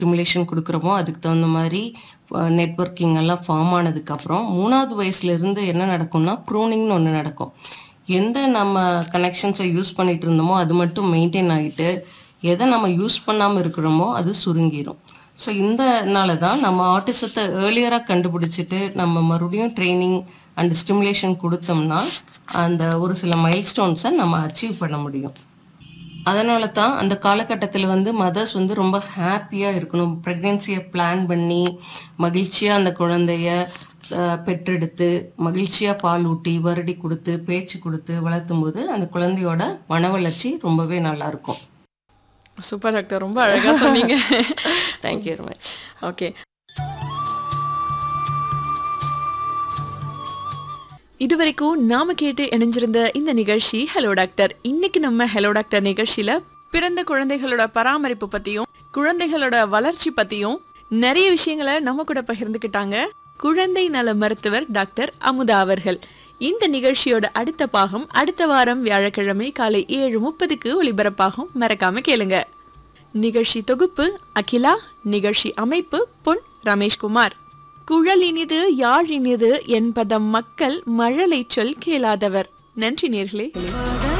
stimulation கொடுக்குறோமோ அதுக்கு தகுந்த மாதிரி நெட்வொர்க்கிங் எல்லாம் ஃபார்ம் ஆனதுக்கப்புறம் மூணாவது வயசுலேருந்து என்ன நடக்கும்னா ப்ரூனிங்னு ஒன்று நடக்கும் எந்த நம்ம கனெக்ஷன்ஸை யூஸ் பண்ணிட்டு இருந்தோமோ அது மட்டும் மெயின்டைன் ஆகிட்டு எதை நம்ம யூஸ் பண்ணாமல் இருக்கிறோமோ அது சுருங்கிடும் ஸோ இந்தனால தான் நம்ம ஆட்டிசத்தை ஏர்லியராக கண்டுபிடிச்சிட்டு நம்ம மறுபடியும் ட்ரைனிங் அண்ட் ஸ்டிமுலேஷன் கொடுத்தோம்னா அந்த ஒரு சில மைல்ஸ்டோன்ஸை நம்ம அச்சீவ் பண்ண முடியும் அதனால தான் அந்த காலகட்டத்தில் வந்து மதர்ஸ் வந்து ரொம்ப ஹாப்பியாக இருக்கணும் ப்ரெக்னென்சியை பிளான் பண்ணி மகிழ்ச்சியாக அந்த குழந்தைய அஹ், பெற்றெடுத்து மகிழ்ச்சியாக பால் ஊட்டி வருடி கொடுத்து பேச்சு கொடுத்து வளர்த்தும் போது அந்த குழந்தையோட மன வளர்ச்சி ரொம்பவே நல்லா இருக்கும் சூப்பர் டாக்டர் ரொம்ப அழகா சொன்னீங்க தேங்க்யூ வெரி மச் ஓகே இதுவரைக்கும் நாம கேட்டு இணைஞ்சிருந்த இந்த நிகழ்ச்சி ஹலோ டாக்டர் இன்னைக்கு நம்ம ஹலோ டாக்டர் நிகழ்ச்சியில பிறந்த குழந்தைகளோட பராமரிப்பு பத்தியும் குழந்தைகளோட வளர்ச்சி பத்தியும் நிறைய விஷயங்களை நம்ம கூட பகிர்ந்துக்கிட்டாங்க குழந்தை நல மருத்துவர் டாக்டர் அமுதா அவர்கள் இந்த நிகழ்ச்சியோட அடுத்த பாகம் அடுத்த வாரம் வியாழக்கிழமை காலை ஏழு முப்பதுக்கு ஒளிபரப்பாகும் மறக்காம கேளுங்க நிகழ்ச்சி தொகுப்பு அகிலா நிகழ்ச்சி அமைப்பு பொன் ரமேஷ்குமார் குழல் இனிது யாழ் இனிது என்பதம் மக்கள் மழலை சொல் கேளாதவர் நன்றி நேர்களே